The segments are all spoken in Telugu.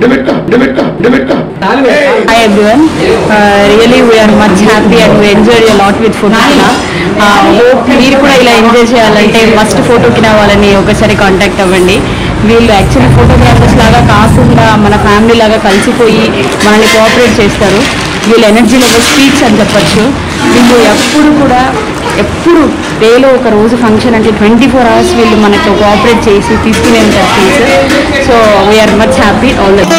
Hi everyone. Uh, really we are much happy and we enjoyed a lot with Photokina. Uh, hope మీరు కూడా ఇలా ఎంజాయ్ చేయాలంటే మస్ట్ ఫోటోకినా వాళ్ళని ఒకసారి కాంటాక్ట్ అవ్వండి వీళ్ళు యాక్చువల్లీ ఫోటోగ్రాఫర్స్ లాగా కాకుండా మన ఫ్యామిలీ లాగా కలిసిపోయి మనల్ని కోఆపరేట్ చేస్తారు వీళ్ళ ఎనర్జీ లెవెల్ స్పీక్స్ అని చెప్పొచ్చు వీళ్ళు ఎప్పుడు కూడా ఎప్పుడు డేలో ఒక రోజు ఫంక్షన్ అంటే ట్వంటీ ఫోర్ అవర్స్ వీళ్ళు మనతో కోఆపరేట్ చేసి తీసుకునే ఉంటారు things so we are much happy all the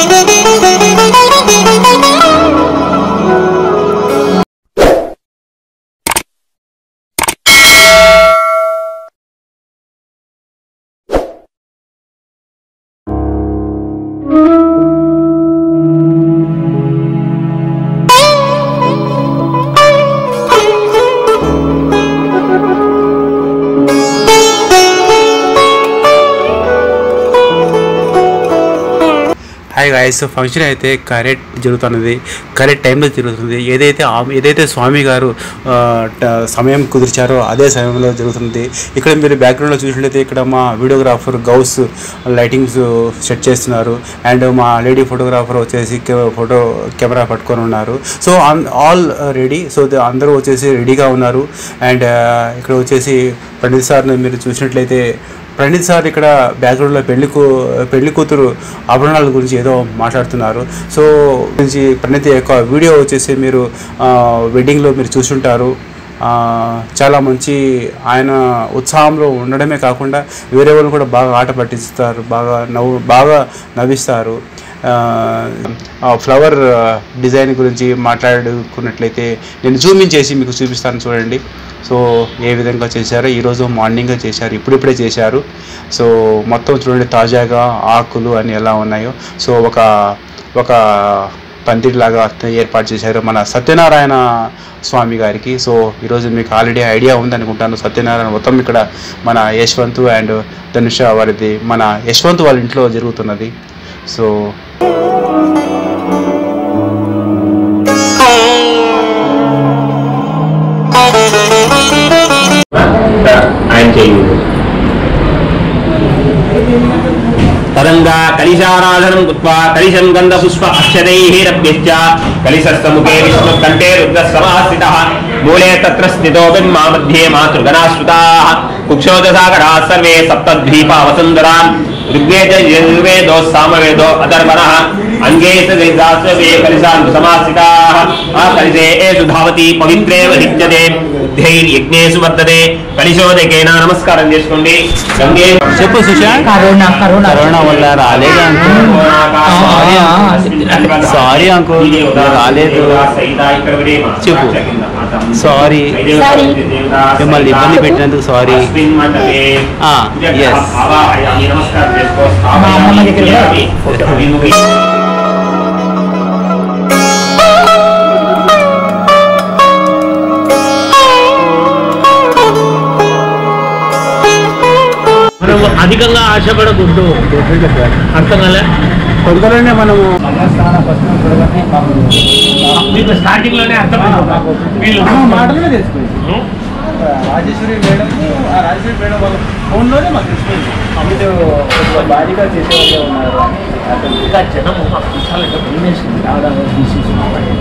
hi guys function అయితే కరెక్ట్ జరుగుతున్నది కరెక్ట్ టైంలో జరుగుతుంది ఏదైతే ఆ- ఏదైతే స్వామి గారు ఆ, ట- సమయం కుదిర్చారో అదే సమయంలో జరుగుతుంది ఇక్కడ మీరు బ్యాక్గ్రౌండ్లో చూసినట్లయితే ఇక్కడ మా వీడియోగ్రాఫర్ గౌస్ లైటింగ్స్ సెట్ చేస్తున్నారు అండ్ మా లేడీ ఫోటోగ్రాఫర్ వచ్చేసి కె- ఫోటో కెమెరా పట్టుకొని ఉన్నారు so all ready so the- అందరూ వచ్చేసి రెడీగా ఉన్నారు అండ్ ఇక్కడ వచ్చేసి పండిత్ సార్ని మీరు చూసినట్లయితే ప్రణీత్ సార్ ఇక్కడ బ్యాక్గ్రౌండ్లో పెళ్లి కూ పెళ్లి కూతురు ఆభరణాల గురించి ఏదో మాట్లాడుతున్నారు సో గురించి ప్రణీత్ యొక్క వీడియో వచ్చేసి మీరు ఆ, వెడ్డింగ్లో మీరు చూసుంటారు ఆ, చాలా మంచి ఆయన ఉత్సాహంలో ఉండడమే కాకుండా వేరే వాళ్ళు కూడా బాగా ఆట పట్టిస్తారు బాగా నవ్వు బాగా నవ్విస్తారు ఆ, ఆ ఫ్లవర్ డిజైన్ గురించి మాట్లాడుకున్నట్లయితే నేను జూమింగ్ చేసి మీకు చూపిస్తాను చూడండి సో ఏ విధంగా చేశారో ఈరోజు మార్నింగే చేశారు ఇప్పుడిప్పుడే చేశారు సో మొత్తం చూడండి తాజాగా ఆకులు అని ఎలా ఉన్నాయో సో ఒక ఒక పందిరిలాగా ఏర్పాటు చేశారు మన సత్యనారాయణ స్వామి గారికి సో ఈరోజు మీకు ఆల్రెడీ ఐడియా ఉందనుకుంటాను సత్యనారాయణ మొత్తం ఇక్కడ మన యశ్వంత్ అండ్ ధనుష వారిది మన యశ్వంత్ వాళ్ళ ఇంట్లో జరుగుతున్నది సో ఆయన చేయుడు తదంగా కలిశారాధనం కృత్వా కలిశం గంధ పుష్ప అక్షరైరభ్యశ్చ కలిశస్తముఖే విష్ణు కంఠే రుద్ర సమాస్థితః మూలే తత్ర స్థితో బింబా మధ్యే మాతృగణాశ్రుతాః కుక్షోదసాగరాः సర్వే సప్తద్వీపా వసుంధరాన్ ఋగ్వేద యజుర్వేదో సామవేదో అధర్వణः అంగే సే కలిశాన్ సమాస్థితాः ఆ కలిశే ఏషు ధావతి పవిత్రేవ లిప్యతే బుద్ధైర్యజ్ఞేషు వర్తతే కలిశోదకేన నమస్కారం చేసుకోండి గంగే చెప్పు సుశాంత్ కరోనా కరోనా కరోనా వల్ల రాలేదు సారీ అంకుల్ రాలేదు చెప్పు. Sorry Sorry. మిమ్మల్ని ఇబ్బంది పెట్టినందుకు సారీ ఆ, yes. మా అమ్మమ్మ దగ్గర కూడా. మనం అధికంగా ఆశపడకూడదు అర్థం కాలే తొందరలోనే మనము మీకు స్టార్టింగ్ లోనే అర్థమైంది వీళ్ళు మాటలోనే తెలిసిపోయింది రాజేశ్వరి మేడం ఆ రాజేశ్వరి మేడం వాళ్ళ ఫోన్లోనే మాకు తెలిసిపోయింది మీరు ఒక భారీగా చేసేవాళ్ళే ఉన్నారు అని అతను ఇంకా జనము ఆ కూర్చోాలంటే భయమేసింది రావడానికి తీసేసి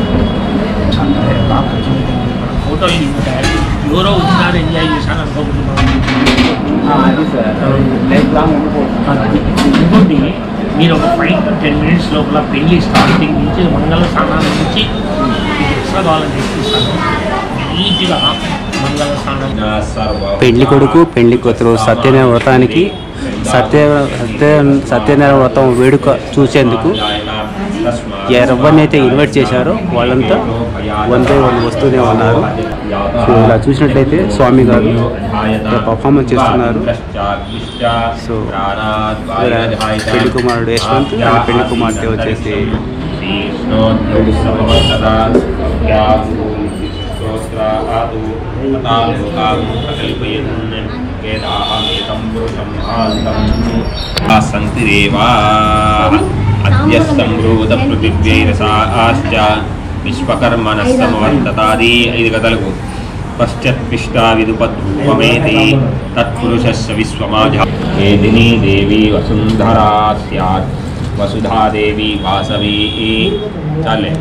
ఫోటోలు తీసుకుంటారు ఎవరో వచ్చినారు ఎంజాయ్ చేశాను అనుకోకుండా ఆ, అది సార్ లైఫ్ లాంగ్ ఉండిపోతుంది ఇంకోటి మీరు ఒక ఫైవ్ టు టెన్ మినిట్స్ లోపల పెళ్లి స్టార్టింగ్ నుంచి మంగళ స్నానాల నుంచి మీకు ఎక్స్ట్రా కావాలని తెప్పిస్తాను నీట్గా మంగళ స్నానం పెళ్లి కొడుకు పెళ్లి కూతురు సత్యనారాయణ వ్రతానికి సత్య సత్య సత్యనారాయణ వ్రతం వేడుక చూసేందుకు ఎవరినైతే ఇన్వైట్ చేశారో వాళ్ళంతా వన్ బై వన్ వస్తూనే ఉన్నారు సో ఇలా చూసినట్లయితే స్వామి గారు పర్ఫార్మెన్స్ చేస్తున్నారు సో ఇక్కడ పెళ్లి కుమారుడు యశ్వంత్ అండ్ పెళ్లి కుమార్తె వచ్చేసి సంతిరేవా అద్య సంభ్రూత పృథివ్యైరసాశ్చ విశ్వకర్మణ సమవర్తతాది ఐదు కథలకు పశ్చత్పిష్టా విదుపద్భువమేతి తత్పురుషస్య విశ్వమాజ ఏదిని దేవి వసుంధరా స్యాత్ వసుధాదేవి వాసవి చాలే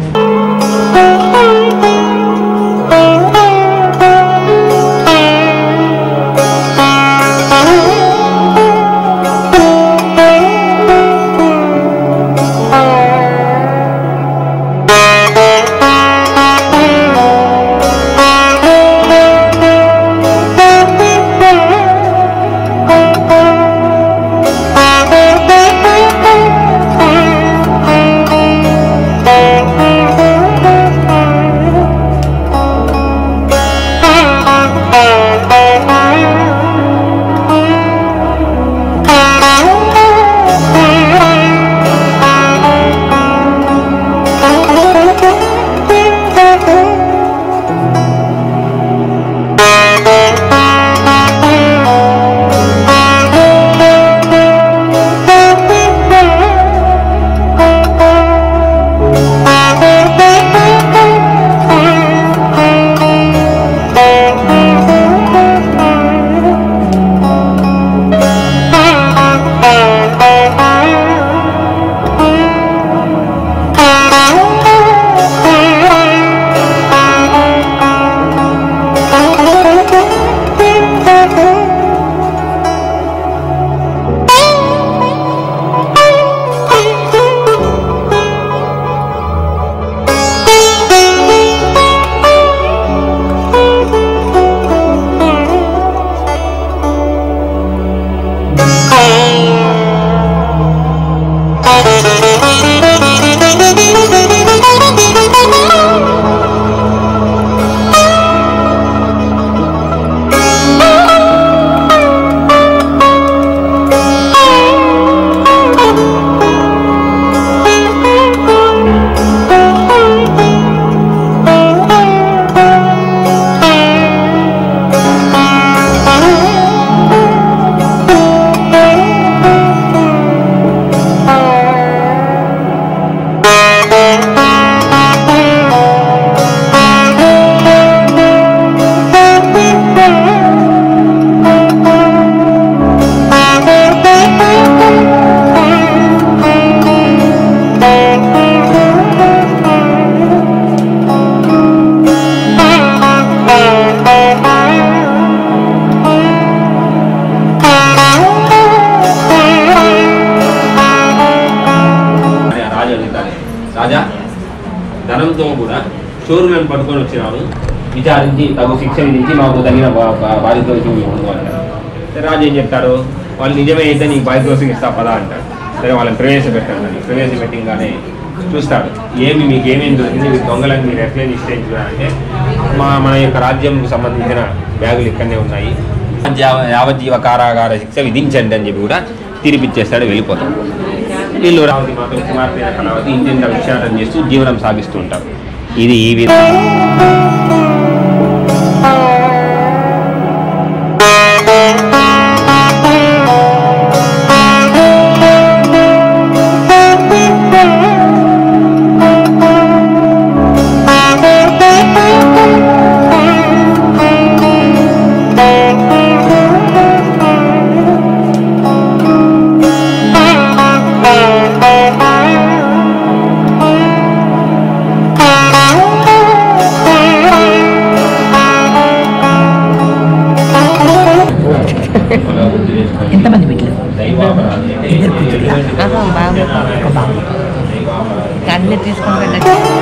అని ఆ రాజు అడుగుతాడు రాజా ధనంతో కూడా చోరులను పట్టుకొని వచ్చినాను విచారించి తగు శిక్ష విధించి మాకు తగిన బా- బా- పారితోషికం ఇవ్వడు అంటాడు సరే రాజు ఏం చెప్తాడు వాళ్ళు నిజమే అయితే నీకు పారితోషికం ఇస్తా పదా అంటాడు సరే వాళ్ళని ప్రవేశపెట్టాడు అని ప్రవేశపెట్టింగానే చూస్తాడు ఏమి మీకు ఏమేమి దొరికింది మీకు దొంగలను మీరు ఎట్లా నిశ్చయించారంటే మా మన యొక్క రాజ్యంకు సంబంధించిన బ్యాగులు ఇక్కడనే ఉన్నాయి యావ- యావజ్జీవ కారాగార శిక్ష విధించండి అని చెప్పి కూడా తీర్పిచ్చేస్తాడు వెళ్ళిపోతాడు వీళ్ళు రావతి మాత్రం కుమార్తె అయిన కళావతి ఇంటింత విచారం చేస్తూ జీవనం సాగిస్తూ ఉంటారు ఇది ఈ విధంగా ఎంతమంది బిడ్డలు దైవాపరాధి అంటే ఇద్దరు కూతుర్లా? ఆహా, బాబు ఒక బాబు కళ్ళు తీసుకుని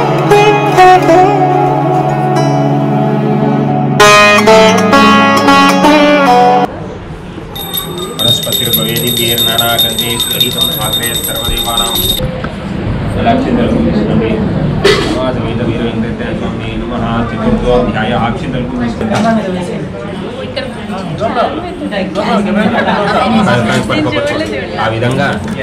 వనస్పతిర్భవేది వీర్నానాగంధే సుగీతం ఆగ్రేయ సర్వదేవానాం జలాక్షింతలకు తీసుకోండి సమాజమేత వీర వెంకటేశ్వర స్వామి నమః చతుర్థోధ్యాయ అక్షింతలకు తీసుకోండి ఆ విధంగా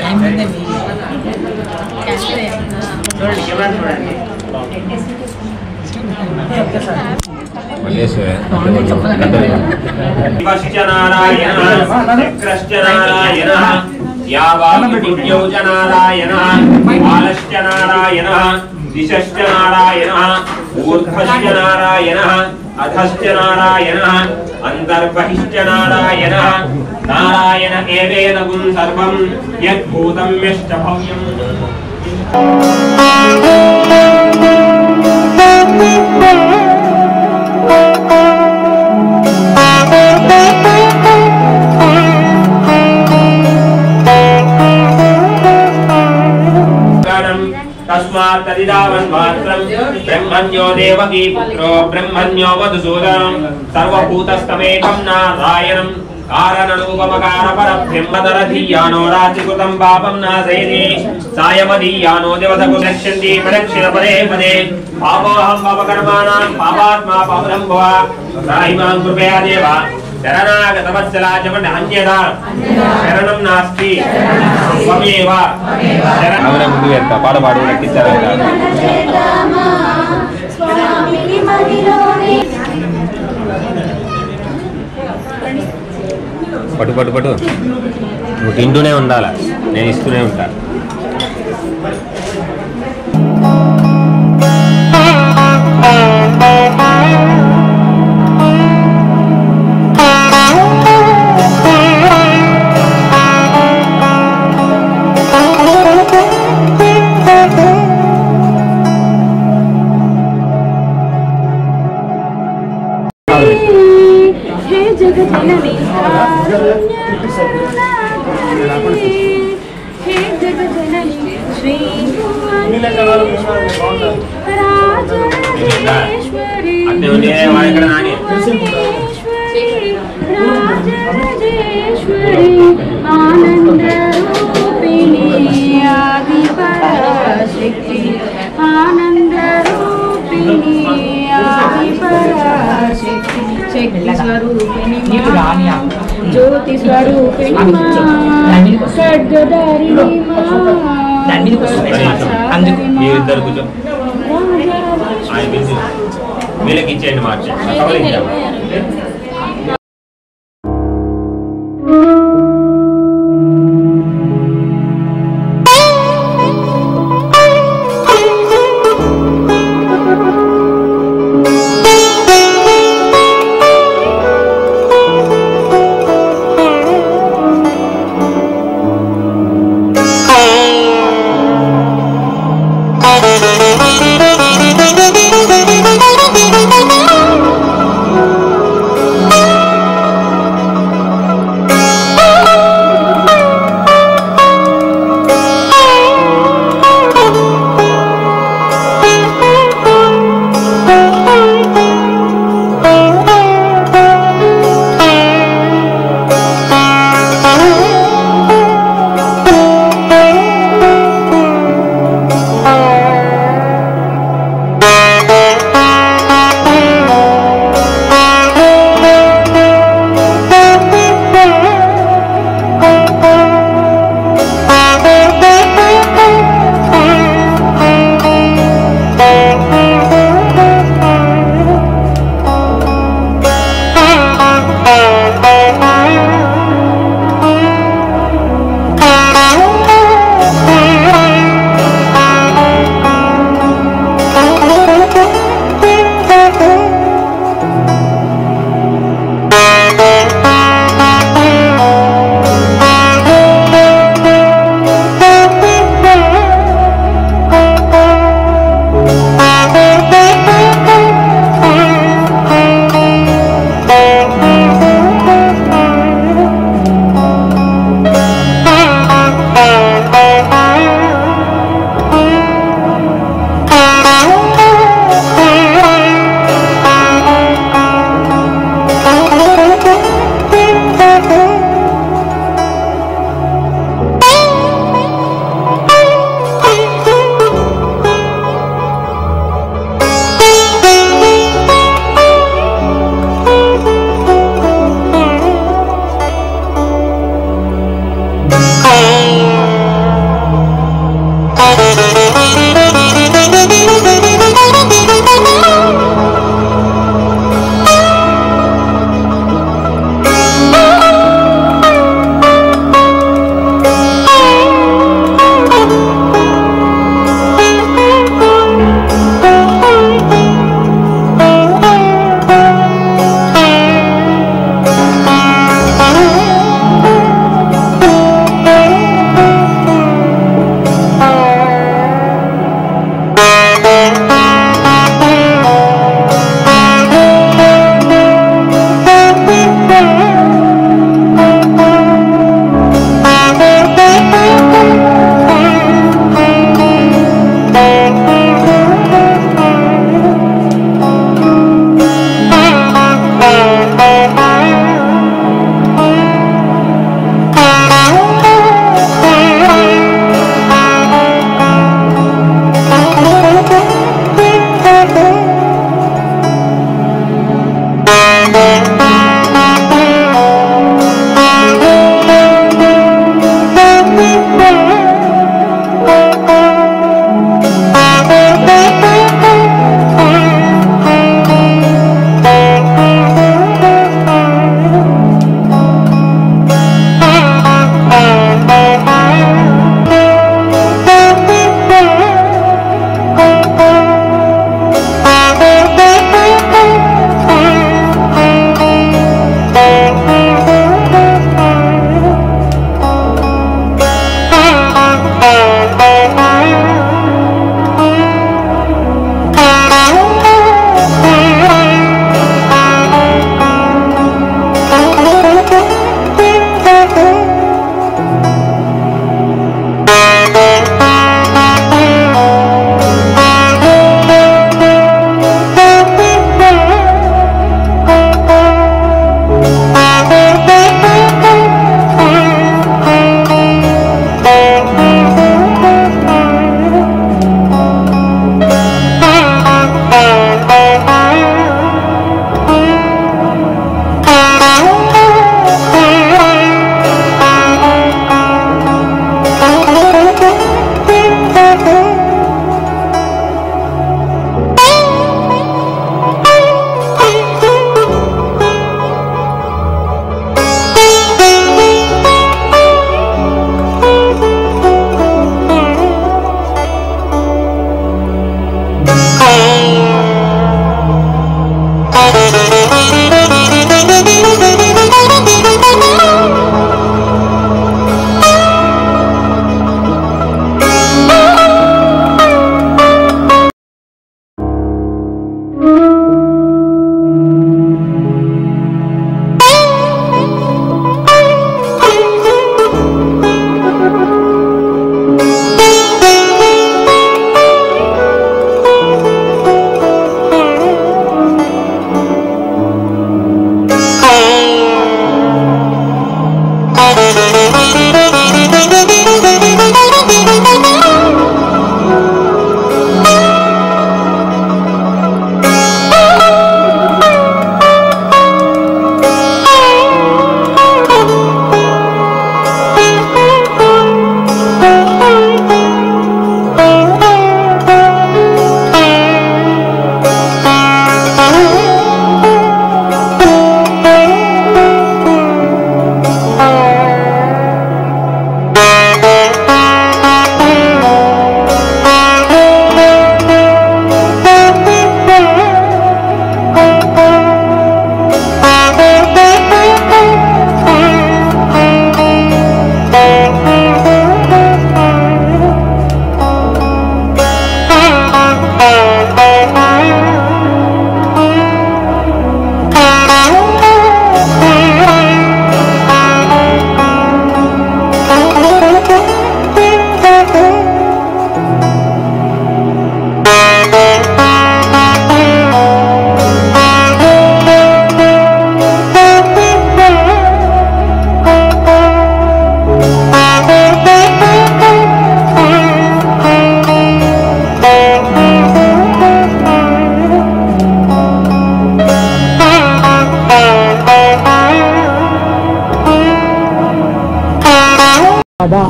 శివశ్చ నారాయణ చక్రశ్చ నారాయణ యావాదివ్యౌ చ నారాయణ బాలశ్చ నారాయణ దిశశ్చ నారాయణ ఊర్ధ్వశ్చ నారాయణ అధశ్చ నారాయణ అంతర్బహిశ్చ నారాయణ నారాయణ ఏవేదగుం సర్వం యద్భూతం యశ్చ భవ్యం గణం తస్మాత్ తదిదావన్ మాత్రం బ్రహ్మణ్యో దేవకీ పుత్రో బ్రహ్మణ్యో మధుసూదనం సర్వభూతస్తమేకం నారాయణం కారణరూపమకార పరబ్రహ్మధర ధీయానో రాత్రికృతం పాపం నాశయతి సాయమధీయానో దివసకు రక్షంతి ప్రదక్షిణ పదే పదే పాపోహం పాపకర్మాణం పాపాత్మా పాపరం భవ రాహిమాం కృపయా దేవ శరణాగతవత్సలా చెప్పండి అన్యదా శరణం నాస్తి త్వమేవ శరణ ముందు వెళ్తా పాట పాడు లెక్కించారు స్వామిని మదిలోనే పట్టు పట్టు పట్టు నువ్వు తింటూనే ఉండాలా నేను ఇస్తూనే ఉంటా హే జగజనని హే జగజనని శ్రీ రాజరాజేశ్వరి అట్టే ఉండే వాడు ఎక్కడ నాని రాజరాజేశ్వరి ఆనందరూపిణి ఆది పరాశక్తి ఆనందరూపిణి ఆది పరాశక్తి శక్తి స్వరూపిణి మా. జ్యోతి స్వరూపిణి మా. ఖడ్గధారిణి మా. అందుకు మీరు ఇద్దరు కూర్చో ఆయన పిలిచి వీళ్ళకి ఇచ్చేయండి మార్చి సవరించాము ఆ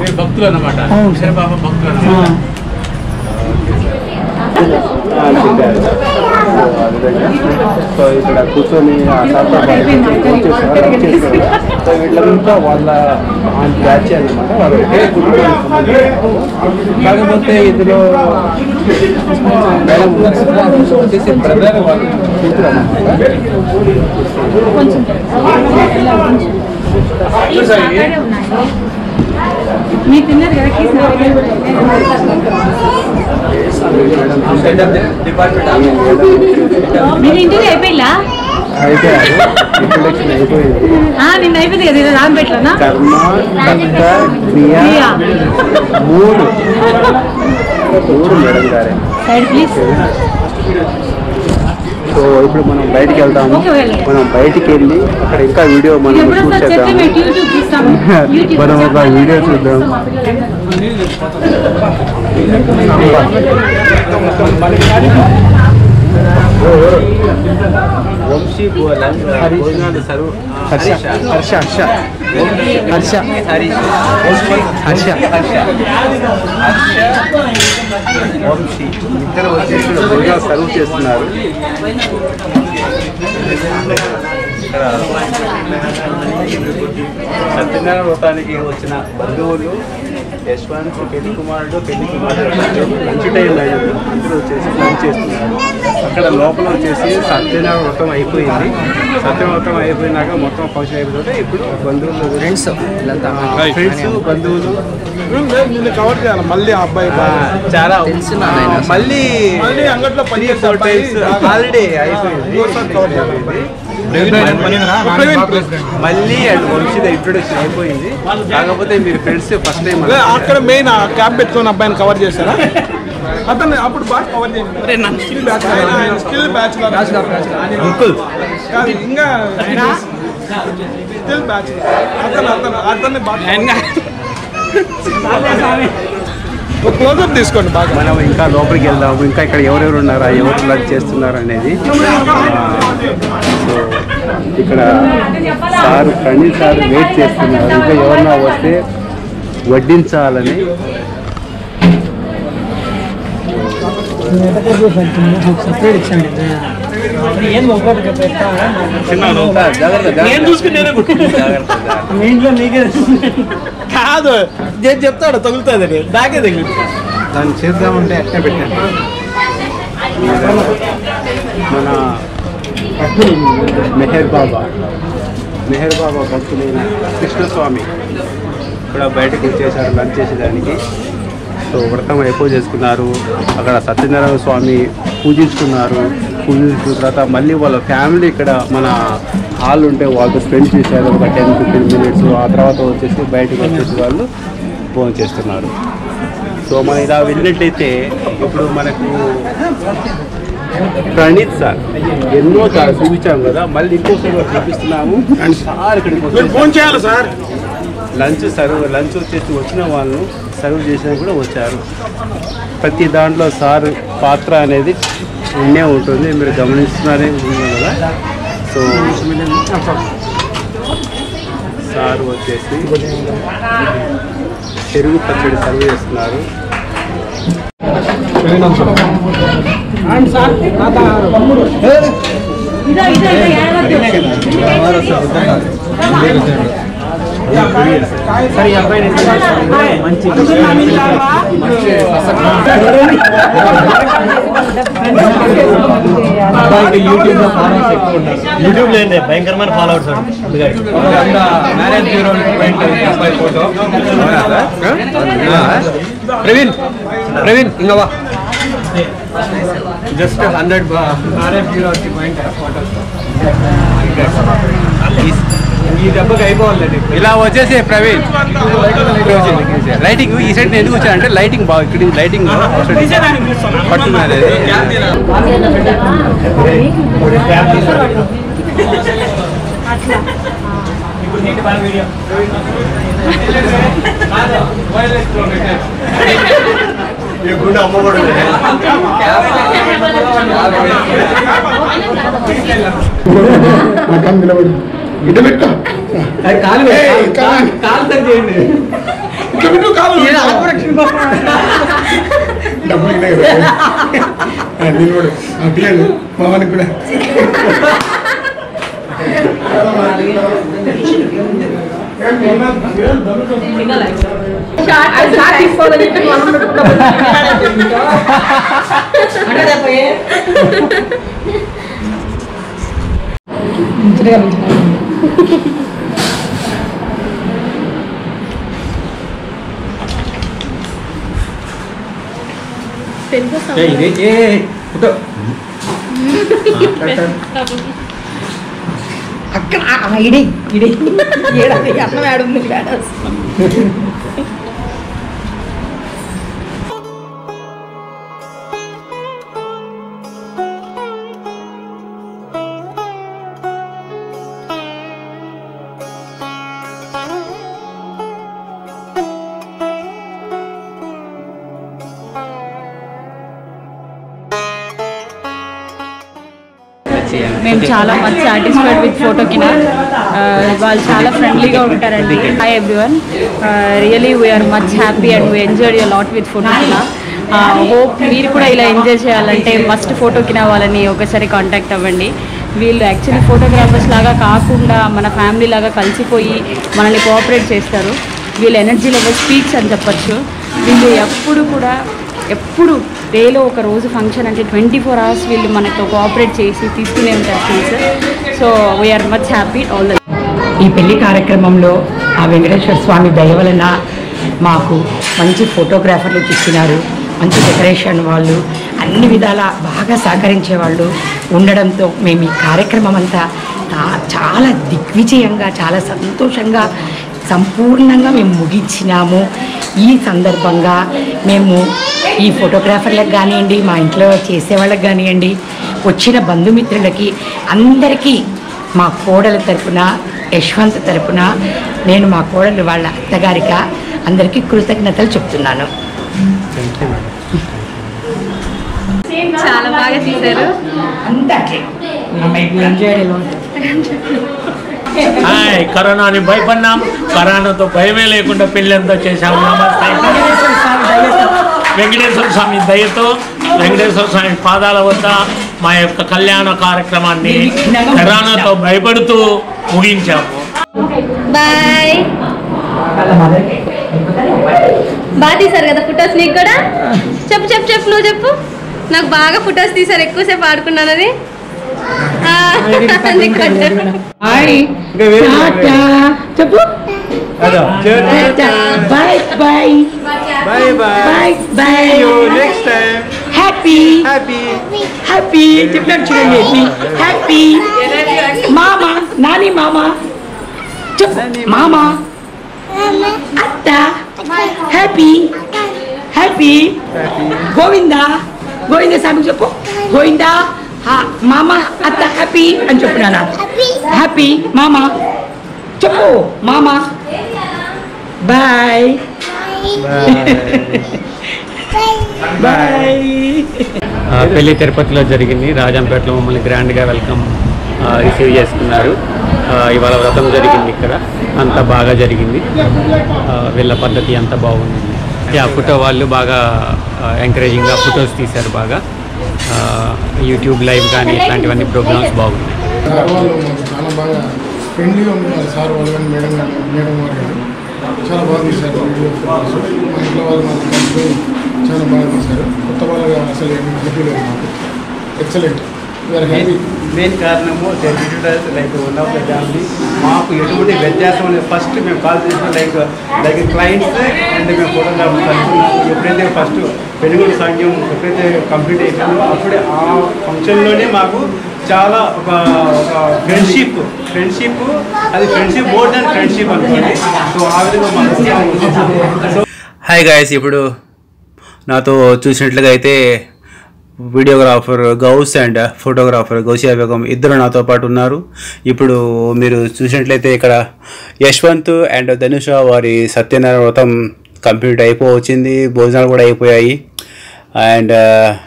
మీరు భక్తులు అన్నమాట అవును. శరబాబా భక్తులు ఆ. అన్నమాట చెప్పారు సో ఆ విధంగా సో ఇక్కడ కూర్చొని ఆ సార్తో పాటు చేస్తారు సో వీళ్ళంతా వాళ్ళ బ్యాచ్ అనమాట వాళ్ళు ఒకే కుటుంబానికి సంబంధించిన కాకపోతే ఇందులో మేడం వచ్చేసి బ్రదర్ వాళ్ళు కూతురు అన్నమాట మీ తిన్నారు కదా కీస్ నా దగ్గర కూడా మీరు ఇంటికి అయిపోయిలా అయిపోయారు ఇంట్రొడక్షన్ అయిపోయింది నిన్న అయిపోయింది కదా రాంపేటలోనా కర్మ కర్త క్రియ క్రియ. మూడు మూడు మేడం గారే సైడ్ ప్లీజ్ సో ఇప్పుడు మనం బయటికి వెళ్దాము ఓకే, వెళ్ళండి. మనం బయటికి వెళ్ళి అక్కడ ఇంకా వీడియో మనం ఎప్పుడు షూట్ సార్ చెప్తే చేద్దాము మేము యూట్యూబ్ తీస్తాము యూట్యూబ్ మనం ఒక వీడియో చూద్దాం వంశీ హర్ష హర్ష హర్ష హర్ష హర్ష వంశీ ఇద్దరు వచ్చేసి భోజనాలు సర్వ్ చేస్తున్నారు ఇక్కడ సత్యనారాయణ వ్రతానికి వచ్చిన బంధువులు యశ్వంత్ పెళ్లి కుమారుడు పెళ్లి కుమారుడు మంచి టైం అయ్యింది అందరూ వచ్చేసి లంచ్ చేస్తున్నారు అక్కడ లోపల వచ్చేసి సత్యనారాయణ వ్రతం అయిపోయింది సత్యనారాయణ వ్రతం అయిపోయినాక మొత్తం ఫంక్షన్ అయిపోతే ఇప్పుడు బంధువులు ఫ్రెండ్స్ ఫ్రెండ్స్ బంధువులు కవర్ చేయాలి మళ్ళీ ఆ అబ్బాయి ఆ, చాలా ఆ, మళ్ళీ మళ్ళీ అంగట్లో పని త్రీ ఫోర్ టైమ్స్ ఆల్రెడీ అయిపోయింది మళ్ళీ అండ్ వంశీద ఇంట్రొడక్షన్ అయిపోయింది కాకపోతే మీరు ఫ్రెండ్స్ ఫస్ట్ టైం లే, అక్కడ మెయిన్ ఆ క్యాప్ పెట్టుకుని అబ్బాయిని కవర్ చేశారా అతను అప్పుడు బాగా కవర్ చేయండి skill batch skill batch uncle కాదు ఇంకా స్కిల్ బ్యాచ్ అతను అతను అతన్ని బాగా ఒక క్లోజప్ తీసుకోండి బాగా మనం ఇంకా లోపలికి వెళ్దాము ఇంకా ఇక్కడ ఎవరెవరు ఉన్నారా ఎవరు లంచ్ చేస్తున్నారు అనేది ఆ, సో ఇక్కడ సార్ ప్రణీల్ సార్ వెయిట్ చేస్తున్నారు ఇంకా ఎవరన్నా వస్తే వడ్డించాలని నేను చూసుకుని నేనే మీ ఇంట్లో నీకే కాదు నేను చెప్తాడు తగులుతుంది నాకే తగిలి దాన్ని చేద్దామంటే అట్నే పెట్టాను మన మెహర్ బాబా మెహర్ బాబా భక్తులైన కృష్ణస్వామి ఇక్కడ బయటకు వచ్చేసారు లంచ్ చేసేదానికి సో వ్రతం అయిపో చేసుకున్నారు అక్కడ సత్యనారాయణ స్వామి పూజించుకున్నారు పూజించుకున్న తర్వాత మళ్ళీ వాళ్ళ ఫ్యామిలీ ఇక్కడ మన హాల్ ఉంటే వాళ్ళతో స్పెండ్ చేశారు ఒక టెన్ ఫిఫ్టీన్ మినిట్స్ ఆ తర్వాత వచ్చేసి బయటకు వచ్చేసి వాళ్ళు ఫోన్ చేస్తున్నారు సో మనం ఇలా వెళ్ళినట్టయితే ఇప్పుడు మనకు ప్రణీత్ సార్ ఎన్నో సార్ చూపించాం కదా మళ్ళీ ఇంకోసారి కూడా చూపిస్తున్నాము అండ్ సార్ ఇక్కడికి మీరు ఫోన్ వచ్చేసి చేయాలి సార్ లంచ్ సర్వ్ లంచ్ వచ్చేసి వచ్చిన వాళ్ళు సర్వ్ చేసిన కూడా వచ్చారు ప్రతి దాంట్లో సార్ పాత్ర అనేది ఉండే ఉంటుంది మీరు గమనిస్తున్నారే ఉంది కదా సో సార్ వచ్చేసి పెరుగు పచ్చడి సర్వ్ చేస్తున్నారు ఇదో ఇదో ఇదో ఏడవద్దు. యూట్యూబ్ లో ఫాలోవర్స్ ఎక్కువ ఉన్నారు యూట్యూబ్ లో ఏంటి భయంకరమైన ఫాలోవర్స్ మ్యారేజ్ బ్యూరో అబ్బాయి ఫోటో ప్రవీణ్ ప్రవీణ్ ఇంకా just hundred marriage bureau point photo ఈ దెబ్బకి అయిపోవాలి ఇలా వచ్చేసి ప్రవీణ్ లైటింగ్ ఈ సైడ్ ఎందుకు వచ్చానంటే లైటింగ్ బాగా ఇక్కడ లైటింగ్ పట్టున్నది ఎప్పుడు అమ్మఒడు ఇటు పెట్టు కాలు కాలు సరి చేయండి ఇటు ఇటు కాదు డబ్బులు ఇదే కదా. ఆ, నేను కూడా ఆ, తీయండి మామని కూడా అక్కడ ఆ, ఇడి ఇడి ఏడాది అన్నం ఏడుంది మేడం మేము చాలా మచ్ సాటిస్ఫైడ్ విత్ ఫోటో కింద వాళ్ళు చాలా ఫ్రెండ్లీగా ఉంటారండి hi everyone really we are much happy and we enjoy you lot with photo కింద హోప్ మీరు కూడా ఇలా ఎంజాయ్ చేయాలంటే మస్ట్ ఫోటో కింద వాళ్ళని ఒకసారి కాంటాక్ట్ అవ్వండి వీళ్ళు యాక్చువల్లీ ఫోటోగ్రాఫర్స్ లాగా కాకుండా మన ఫ్యామిలీ లాగా కలిసిపోయి మనల్ని కోఆపరేట్ చేస్తారు వీళ్ళ ఎనర్జీ లెవెల్ స్పీక్స్ అని చెప్పొచ్చు వీళ్ళు ఎప్పుడు కూడా ఎప్పుడు డేలో ఒక రోజు ఫంక్షన్ అంటే ట్వంటీ ఫోర్ అవర్స్ వీళ్ళు మనతో కోఆపరేట్ చేసి తీసుకునే ఉంటారు things so we are much happy all the ఈ పెళ్లి కార్యక్రమంలో ఆ వెంకటేశ్వర స్వామి దయ వలన మాకు మంచి ఫోటోగ్రాఫర్లు చిక్కినారు మంచి డెకరేషన్ వాళ్ళు అన్ని విధాల బాగా సహకరించే వాళ్ళు ఉండడంతో మేము ఈ కార్యక్రమం అంతా తా- చాలా దిగ్విజయంగా చాలా సంతోషంగా సంపూర్ణంగా మేము ముగించినాము ఈ సందర్భంగా మేము ఈ ఫోటోగ్రాఫర్లకు కానివ్వండి మా ఇంట్లో చేసేవాళ్ళకి కానివ్వండి వచ్చిన బంధుమిత్రులకి అందరికీ మా కోడల తరపున యశ్వంత్ తరపున నేను మా కోడలు వాళ్ళ అత్తగారిక అందరికీ కృతజ్ఞతలు చెప్తున్నాను చాలా బాగా తీశారు అంతా ఎంజాయ్ హాయ్ కరోనాని భయపడినాం కరోనాతో భయమే లేకుండా పెళ్ళంతా చేశాము నమస్తే వెంకటేశ్వర స్వామి దయతో వెంకటేశ్వర స్వామి పాదాల వద్ద మా యొక్క కళ్యాణ కార్యక్రమాన్ని కరోనాతో భయపడుతూ ముగించాము బాయ్ బాగా తీసారు కదా ఫొటోస్ నీకు కూడా చెప్పు చెప్పు చెప్పు నువ్వు చెప్పు నాకు బాగా ఫొటోస్ తీసారు ఎక్కువసేపు ఆడుకున్నానని ఆ, నీకు కొట్టాను. చెప్పు bye bye bye bye bye bye next time happy happy happy చెప్పాను చూడండి హ్యాపీ మామ నాని మామ చెప్పు మామ అత్త హ్యాపీ హ్యాపీ గోవిందా గోవింద స్వామి చెప్పు గోవిందా హా, మామ అత్త హ్యాపీ అని చెప్పు నాన్న హ్యాపీ మామ చెప్పు మామ బాయ్ బాయ్ ఆ, పెళ్లి తిరుపతిలో జరిగింది రాజంపేటలో మమ్మల్ని గ్రాండ్గా వెల్కమ్ ఆ, రిసీవ్ చేసుకున్నారు ఆ, ఇవాళ వ్రతం జరిగింది ఇక్కడ అంతా బాగా జరిగింది ఆ, వీళ్ళ పద్ధతి అంతా బాగుంది యా ఫోటో వాళ్ళు బాగా ఎంకరేజింగ్గా ఫొటోస్ తీశారు బాగా ఆ, యూట్యూబ్ లైవ్ కానీ ఇట్లాంటివన్నీ ప్రోగ్రామ్స్ బాగున్నాయి సార్ వాళ్ళు మాకు చాలా బాగా ఫ్రెండ్లీగా ఉన్నారు సార్ వాళ్ళు కానీ మేడం కానీ మేడం వారు కానీ చాలా బాగా తీశారు వీడియో ఫోటోస్ మా ఇంట్లో వాళ్ళు మాకు కలిసి చాలా బాగా తీశారు కొత్త వాళ్ళగా అసలు ఏమీ హ్యాపీ లేదు మాకు ఎక్సలెంట్ వీఆర్ హ్యాపీ మెయిన్ కారణము like one of the family మాకు ఎటువంటి వ్యత్యాసం లేదు ఫస్ట్ మేము కాల్ చేసిన లైక్ లైక్ క్లయింట్స్ అండ్ మేము ఫోటోగ్రాఫర్స్ అనుకున్నాము ఎప్పుడైతే ఫస్ట్ పెనుగోలు సాంగ్యం ఎప్పుడైతే కంప్లీట్ అయిపోయిందో అప్పుడే ఆ ఫంక్షన్లోనే మాకు చాలా ఒక ఒక ఫ్రెండ్షిప్ ఫ్రెండ్షిప్ అది ఫ్రెండ్షిప్ మోర్ దాన్ ఫ్రెండ్షిప్ అనుకోండి సో ఆ విధంగా మాకు సో హాయ్ గాయస్ ఇప్పుడు నాతో చూసినట్లుగా అయితే videographer Ghouse and photographer Ghousia Begum ఇద్దరు నాతో పాటు ఉన్నారు ఇప్పుడు మీరు చూసినట్లయితే ఇక్కడ యశ్వంత్ అండ్ ధనుష వారి సత్యనారాయణ వ్రతం కంప్లీట్ అయిపోవచ్చింది భోజనాలు కూడా అయిపోయాయి అండ్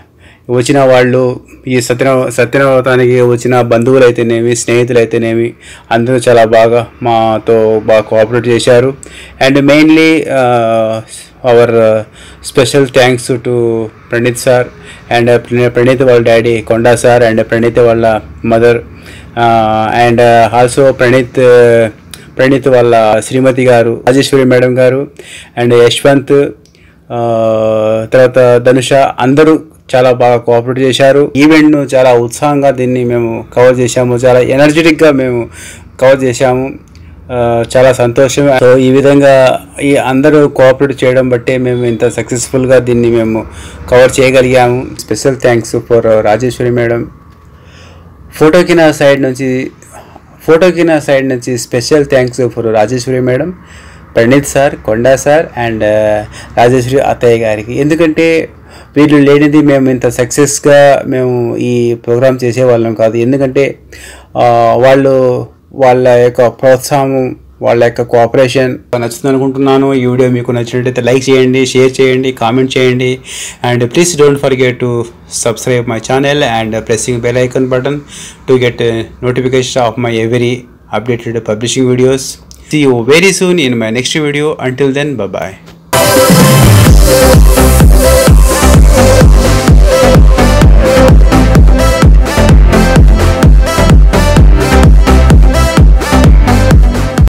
వచ్చిన వాళ్ళు ఈ సత్యన సత్యనవతానికి వచ్చిన బంధువులు అయితేనేమి స్నేహితులు అయితేనేమి అందరూ చాలా బాగా మాతో బాగా కోఆపరేట్ చేశారు and mainly our special thanks to Praneeth sir and Praneeth వాళ్ళ daddy Konda sir and Praneeth వాళ్ళ mother and also Praneeth Praneeth వాళ్ళ శ్రీమతి గారు రాజేశ్వరి మేడం గారు అండ్ యశ్వంత్ ఆ, తర్వాత ధనుష అందరూ చాలా బాగా కోఆపరేట్ చేశారు ఈవెంట్ను చాలా ఉత్సాహంగా దీన్ని మేము కవర్ చేశాము చాలా ఎనర్జెటిక్గా మేము కవర్ చేశాము ఆ, చాలా సంతోషం సో ఈ విధంగా ఈ అందరూ కోఆపరేట్ చేయడం బట్టే మేము ఇంత సక్సెస్ఫుల్గా దీన్ని మేము కవర్ చేయగలిగాము special thanks for Rajeshwari madam Photokina side నుంచి ఫోటోకినా సైడ్ నుంచి special thanks for Rajeshwari madam Praneeth sir Konda sir and Rajeshwari అత్తయ్య గారికి ఎందుకంటే వీళ్ళు లేనిది మేము ఇంత సక్సెస్గా మేము ఈ ప్రోగ్రామ్ చేసేవాళ్ళం కాదు ఎందుకంటే ఆ, వాళ్ళు వాళ్ళ యొక్క ప్రోత్సాహం వాళ్ళ యొక్క కోఆపరేషన్ నచ్చుతుంది అనుకుంటున్నాను ఈ వీడియో మీకు నచ్చినట్టయితే లైక్ చేయండి షేర్ చేయండి కామెంట్ చేయండి and please don't forget to subscribe my channel and pressing bell icon button to get notification of my every updated publishing videos see you very soon in my next video until then bye bye